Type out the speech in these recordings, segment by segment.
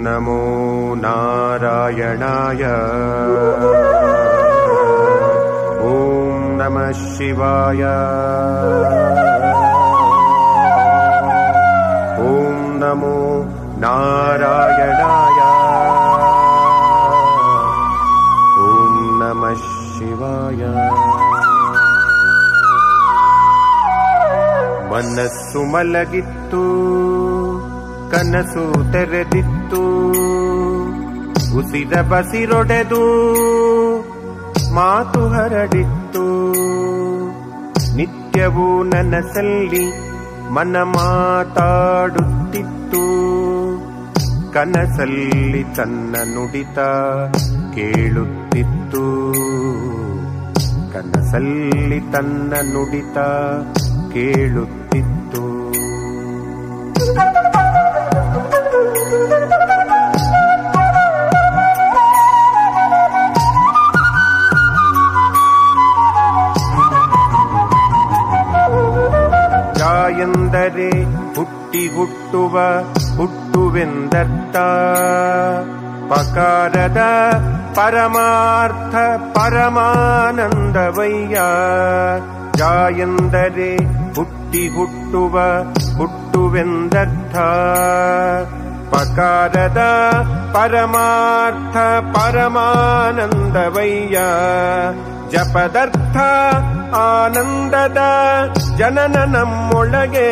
नमो नारायणाय ॐ नमः शिवाय ॐ नमो नारायणाय ॐ नमः शिवाय ಮನಸ್ಸು ಮಲಗಿತ್ತು ಕನಸು ತೆರೆದಿತ್ತು ಉಸಿರ ಬಸಿರೊಡೆದು ಮಾತು ಹರಡಿತ್ತು ನಿತ್ಯವೂ ನನಸಲ್ಲಿ ಮನ ಮಾತಾಡುತ್ತಿತ್ತು ಕನಸಲ್ಲಿ ತನ್ನ ನುಡಿತ ಕೇಳುತ್ತಿತ್ತು ಕನಸಲ್ಲಿ ತನ್ನ ನುಡಿತ ಕೇಳುತ್ತಿತ್ತು ಜ ಎಂದರೆ ಹುಟ್ಟಿ ಹುಟ್ಟುವ ಹುಟ್ಟುವೆಂದರ್ಥ ಪಕಾರದ ಪರಮಾರ್ಥ ಪರಮಾನಂದವಯ್ಯ ಜ ಎಂದರೆ ಹುಟ್ಟಿ ಹುಟ್ಟುವ ಹುಟ್ಟುವೆಂದರ್ಥ ಪಕಾರದ ಪರಮಾರ್ಥ ಪರಮಾನಂದವಯ್ಯ ಜಪದರ್ಥ ಆನಂದದ ಜನನ ನಮ್ಮೊಳಗೆ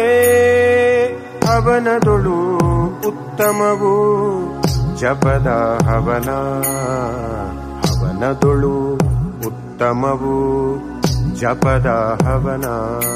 ಹವನದೊಳು ಉತ್ತಮವು ಜಪದ ಹವನ ಹವನದೊಳು ಉತ್ತಮವು ಜಪದ ಹವನ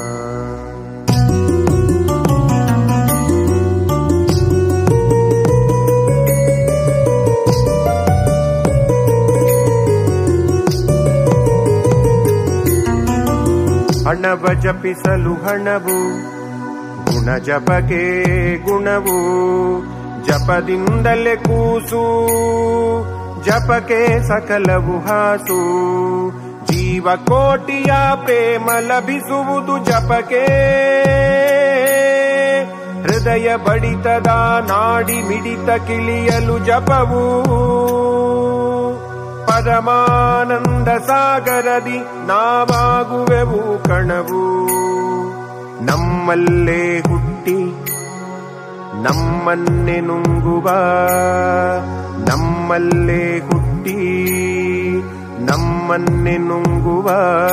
ಹಣವ ಜಪಿಸಲು ಹಣವು ಗುಣ ಜಪಗೆ ಗುಣವು ಜಪದಿಂದಲೇ ಕೂಸು ಜಪಕ್ಕೆ ಸಕಲವು ಹಾಸು ಜೀವಕೋಟಿಯ ಪ್ರೇಮ ಲಭಿಸುವುದು ಜಪಕ್ಕೆ ಹೃದಯ ಬಡಿತದ ನಾಡಿ ಮಿಡಿತ ಕಿಳಿಯಲು ಜಪವು ಪರಮಾನಂದ ಸಾಗರದಿ ನಾವಾಗುವೆವು ಕಣವು ನಮ್ಮಲ್ಲೇ ಹುಟ್ಟಿ ನಮ್ಮನ್ನೆ ನುಂಗುವ ನಮ್ಮಲ್ಲೇ ಹುಟ್ಟಿ ನಮ್ಮನ್ನೆ ನುಂಗುವ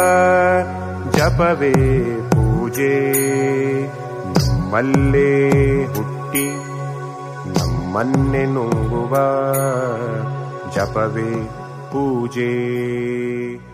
ಜಪವೇ ಪೂಜೆ ನಮ್ಮಲ್ಲೇ ಹುಟ್ಟಿ ನಮ್ಮನ್ನೆ ನುಂಗುವ ಜಪವೇ ಪೂಜೆ